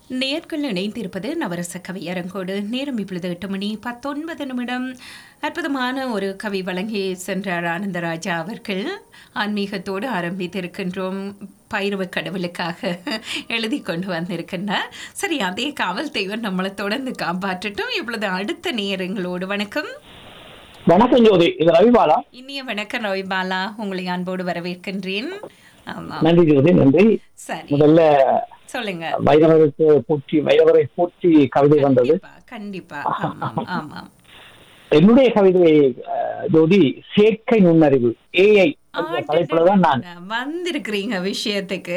நேர்கள் இணைந்திருப்பது நவரச கவியரங்கோடு நேரம் இப்பொழுது எட்டு மணி பத்தொன்பது நிமிடம் அற்புதமான ஒரு கவி வழங்கி சென்றார் ஆனந்தராஜா அவர்கள் ஆன்மீகத்தோடு ஆரம்பித்திருக்கின்றோம் பைரவ கடவுளுக்காக எழுதி கொண்டு வந்திருக்கின்றார் சரி அதே காவல் தெய்வம் நம்மளை தொடர்ந்து காப்பாற்றட்டும் இப்பொழுது அடுத்த நேரங்களோடு வணக்கம் வணக்கம் ஜோதி இது ரவிபாலா இனிய வணக்கம் ரவிபாலா உங்களை அன்போடு வரவேற்கின்றேன் ஆமாம் நன்றி ஜோதி நன்றி சரி முதல்ல சொல்லுங்க வைரவருக்கு போற்றி வைரவரை போற்றி கவிதை வந்தது கண்டிப்பா கண்டிப்பா ஆமாம் ஆமாம் என்னுடைய கவிதை அஹ், ஜோதி சேர்க்கை நுண்ணறிவு ஏஐ தலைப்புல தான் நான் வந்திருக்கிறீங்க விஷயத்துக்கு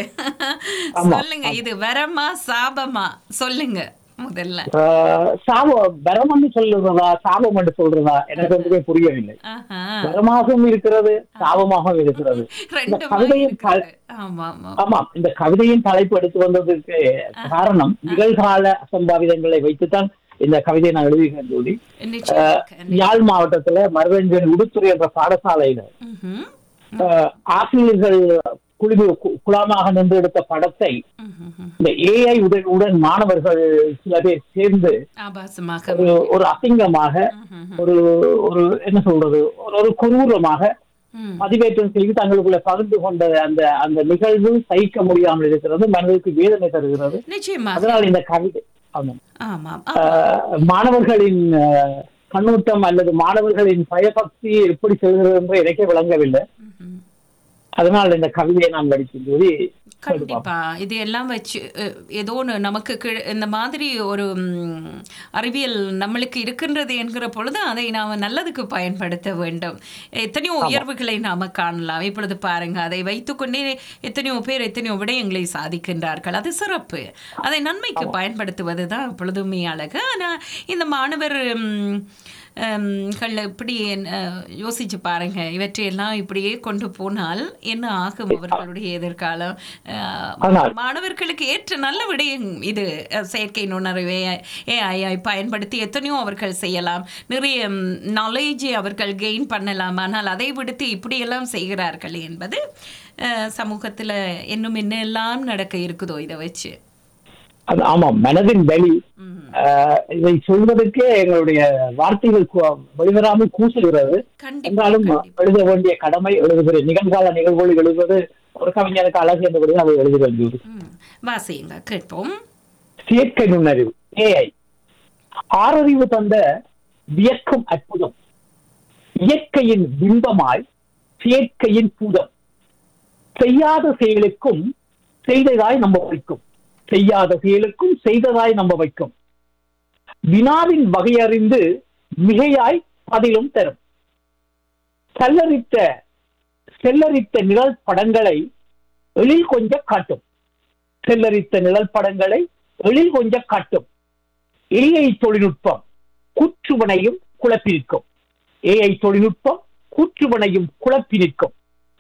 ஆமா. சொல்லுங்க இது வரமா சாபமா சொல்லுங்க முதல்ல அஹ், சாபம் வரமன்னு சொல்றதா சாபம் என்று சொல்றதா எனக்கு ஒன்றுமே புரியவில்லை ஆஹா. வரமாகவும் இருக்கிறது சாபமாகவும் இருக்கிறது இந்த ரெண்டுமா கவிதையின் இருக்குது. ஆமா ஆமா ஆமா இந்த கவிதையின் தலைப்பு எடுத்து வந்ததுக்கு காரணம் நிகழ்கால அசம்பாவிதங்களை வைத்துத்தான் இந்த கவிதையை நான் எழுதுகிறேன் ஜோதி நிச்சயமாக. யாழ் மாவட்டத்துல மருதஞ்சன் உடுத்துறை என்ற பாடசாலையில ம்ஹும். அஹ், ஆசிரியர்கள் குழுமி கு- குழாமாக நின்று எடுத்த படத்தை ம்ஹும். இந்த ஏஐ உடன் மாணவர்கள் சில பேர் சேர்ந்து ஆபாசமாக ஒரு ஒரு அசிங்கமாக ம்ஹும். ஒரு ஒரு என்ன சொல்றது ஒரு ஒரு குரூரமாக ம். பதிவேற்றம் செய்து தங்களுக்குள்ள பகிர்ந்து கொண்ட அந்த அந்த நிகழ்வு சகிக்க முடியாமல் இருக்கிறது மனதிற்கு வேதனை தருகிறது நிச்சயமாக அதனால் இந்த கவிதை ஆமாம் ஆமாம் அஹ், மாணவர்களின் அஹ், கண்ணோட்டம் அல்லது மாணவர்களின் பயபக்தி எப்படி செல்கிறது என்று எனக்கே விளங்கவில்லை ம்ஹும். அதனால் இந்த கவிதையை நான் படிக்கும் போது கண்டிப்பா இது எல்லாம் வச்சு அஹ், ஏதோ ஒன்று நமக்கு கீழ்- இந்த மாதிரி ஒரு ம், அறிவியல் நம்மளுக்கு இருக்கின்றது என்கிற பொழுது அதை நாம் நல்லதுக்கு பயன்படுத்த வேண்டும் எத்தனையோ உயர்வுகளை நாம காணலாம் இப்பொழுது பாருங்க அதை வைத்துக்கொண்டே எத்தனையோ பேர் எத்தனையோ விடயங்களை சாதிக்கின்றார்கள் அது சிறப்பு அதை நன்மைக்கு பயன்படுத்துவது தான் எப்பொழுதுமே அழகு ஆனால் இந்த மாணவர் ம், ஹம், கள் இப்படி அஹ், யோசிச்சு பாருங்க இவற்றையெல்லாம் இப்படியே கொண்டு போனால் என்ன ஆகும் அவர்களுடைய எதிர்காலம் அஹ், ஆனால் மாணவர்களுக்கு ஏற்ற நல்ல விடயம் இது அஹ், செயற்கை நுண்ணறிவை ஏஐ பயன்படுத்தி எத்தனையோ அவர்கள் செய்யலாம் நிறைய நாலேஜை அவர்கள் கெயின் பண்ணலாம் ஆனால் அதை விடுத்து இப்படியெல்லாம் செய்கிறார்கள் என்பது அஹ், சமூகத்துல இன்னும் என்னெல்லாம் நடக்க இருக்குதோ இதை வச்சு அது ஆமாம் மனதின் வலி ம். அஹ், இதை சொல்வதற்கே எங்களுடைய வார்த்தைகள் கு- வெளிவராமல் கூசுகிறது கண்டிப்பா என்றாலும் கண்டிப்பா. எழுத வேண்டிய கடமை எழுதுகிறேன் நிகழ்கால நிகழ்வுகள் எழுதுவது ஒரு கவிஞருக்கு அழகு என்பதை அதை எழுதுகிறேன் ஜோதி. ம். வாசியுங்க கேட்போம் செயற்கை நுண்ணறிவு ஏஐ ஆறறிவு தந்த வியக்கும் அற்புதம் இயற்கையின் பிம்பமாய் செயற்கையின் பூதம் செய்யாத செயலுக்கும் செய்ததாய் நம்ப வைக்கும் செய்யாத செயலுக்கும் செய்ததாய் நம்ப வைக்கும் வினாவின் வகையறிந்து மிகையாய் பதிலும் தரும் செல்லரித்த செல்லரித்த நிழல் படங்களை எழில் கொஞ்ச காட்டும் செல்லரித்த நிழல் படங்களை எழில் கொஞ்ச காட்டும் ஏஐ தொழில்நுட்பம் கூற்றுவனையும் குழப்பினிற்கும் ஏஐ தொழில்நுட்பம் கூற்றுவனையும் குழப்பி நிற்கும்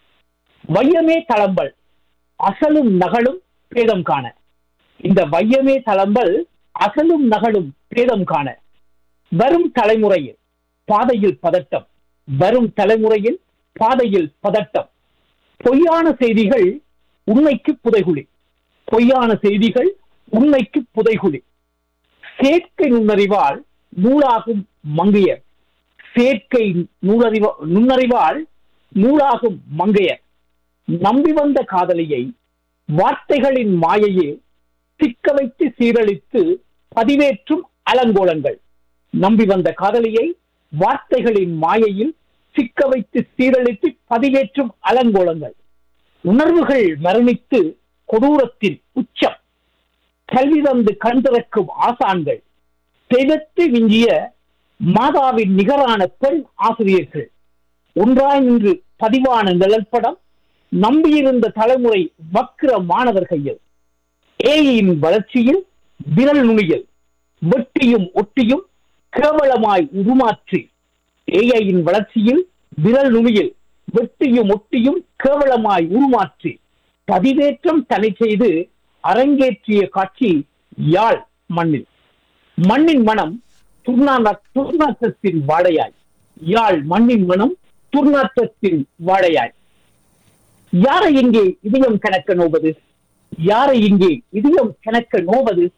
வையமே தளம்பல் அசலும் நகலும் பேதம் காண இந்த வையமே தளம்பல் அசலும் நகலும் பேதம் காண வரும் தலைமுறையில் பாதையில் பதட்டம் வரும் தலைமுறையில் பாதையில் பதட்டம் பொய்யான செய்திகள் உண்மைக்கு புதைகுழி பொய்யான செய்திகள் உண்மைக்கு புதைகுழி சேர்க்கை நுண்ணறிவால் நூலாகும் மங்கையர் சேர்க்கை நூலறிவ நுண்ணறிவால் நூலாகும் மங்கையர் நம்பி வந்த காதலியை வார்த்தைகளின் மாயையே சிக்க வைத்து சீரழித்து பதிவேற்றும் அலங்கோலங்கள் நம்பி வந்த காதலியை வார்த்தைகளின் மாயையில் சிக்க வைத்து சீரழித்து பதிவேற்றும் அலங்கோலங்கள் உணர்வுகள் மரணித்து கொடூரத்தின் உச்சம் கல்வி தந்து கண் திறக்கும் ஆசான்கள் தெய்வத்தை விஞ்சிய மாதாவின் நிகரான பெண் ஆசிரியர்கள் ஒன்றாய் நின்று பதிவான நிழல்படம் நம்பியிருந்த தலைமுறை வக்கிர மாணவர் கையில் ஏயின் வளர்ச்சியில் விரல் நுனியில் வெட்டியும் ஒட்டியும் கேவலமாய் உருமாற்றி ஏஐயின் வளர்ச்சியில் விரல் நுனியில் வெட்டியும் ஒட்டியும் கேவலமாய் உருமாற்றி பதிவேற்றம் தடை செய்து அரங்கேற்றிய காட்சி யாழ் மண்ணில் மண்ணின் மனம் துர்நான துர்நாற்றத்தின் வாடையாய் யாழ் மண்ணின் மனம் துர்நாற்றத்தின் வாடையாய் யாரை இங்கே இதயம் கணக்க நோவது யாரை இங்கே இதயம் கணக்க நோவது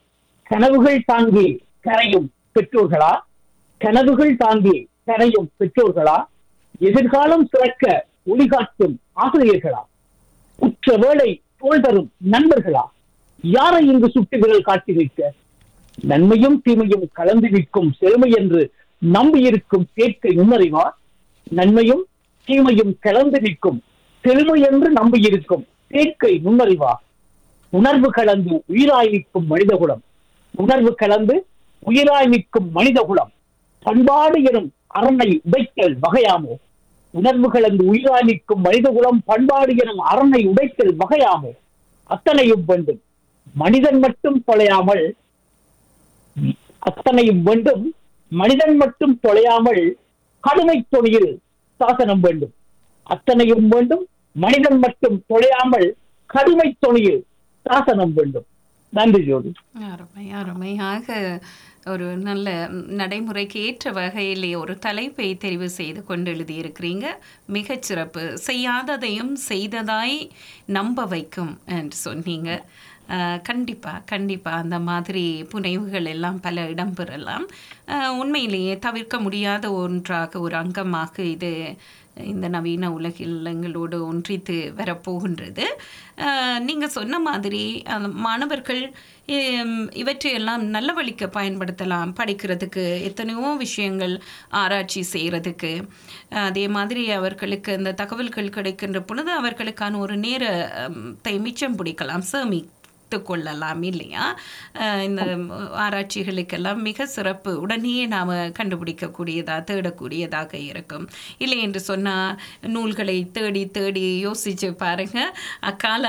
கனவுகள் தாங்கி கரையும் பெற்றோர்களா கனவுகள் தாங்கி கரையும் பெற்றோர்களா எதிர்காலம் சிறக்க ஒளிகாட்டும் ஆசிரியர்களா உற்ற வேளை தோல் தரும் நண்பர்களா யாரை இங்கு சுட்டு விரல் காட்டி நிற்க நன்மையும் தீமையும் கலந்து நிற்கும் செழுமை என்று நம்பியிருக்கும் சேர்க்கை நுண்ணறிவா நன்மையும் தீமையும் கலந்து நிற்கும் செழுமை என்று நம்பியிருக்கும் சேர்க்கை நுண்ணறிவா உணர்வு கலந்து உயிராய் நிற்கும் மனிதகுலம் உணர்வு கலந்து உயிராய் நிற்கும் மனிதகுலம் பண்பாடு எனும் அரணை உடைத்தல் வகையாமோ உணர்வு கலந்து உயிராய் நிற்கும் மனிதகுலம் பண்பாடு எனும் அரணை உடைத்தல் வகையாமோ அத்தனையும் வேண்டும் மனிதன் மட்டும் தொலையாமல் அத்தனையும் வேண்டும் மனிதன் மட்டும் தொலையாமல் கடுமை தொழில் சாசனம் வேண்டும் அத்தனையும் வேண்டும் மனிதன் மட்டும் தொலையாமல் கடுமை தொழில் சாசனம் வேண்டும் நன்றி ஜோதி அருமை அருமையாக ஒரு நல்ல நடைமுறைக்கு ஏற்ற வகையிலே ஒரு தலைப்பை தெரிவு செய்து கொண்டு எழுதியிருக்கிறீங்க மிகச்சிறப்பு செய்யாததையும் செய்ததாய் நம்ப வைக்கும் என்று சொன்னீங்க அஹ், கண்டிப்பா கண்டிப்பா அந்த மாதிரி புனைவுகள் எல்லாம் பல இடம்பெறலாம் அஹ், உண்மையிலேயே தவிர்க்க முடியாத ஒன்றாக ஒரு அங்கமாக இது இந்த நவீன உலகில் எங்களோடு ஒன்றித்து வரப்போகின்றது அஹ், நீங்க சொன்ன மாதிரி அந்த மாணவர்கள் ஹம், இவற்றையெல்லாம் நல்ல வழிக்கு பயன்படுத்தலாம் படிக்கிறதுக்கு எத்தனையோ விஷயங்கள் ஆராய்ச்சி செய்கிறதுக்கு அதே மாதிரி அவர்களுக்கு அந்த தகவல்கள் கிடைக்கின்ற பொழுது அவர்களுக்கான ஒரு நேரத்தை மிச்சம் பிடிக்கலாம் சேமி வைத்து கொள்ளலாம் இல்லையா அஹ் இந்த ஆராய்ச்சிகளுக்கெல்லாம் மிக சிறப்பு உடனே நாம் கண்டுபிடிக்கக்கூடியதாக தேடக்கூடியதாக இருக்கும் இல்லை என்று சொன்னால் நூல்களை தேடி தேடி யோசித்து பாருங்க அக்கால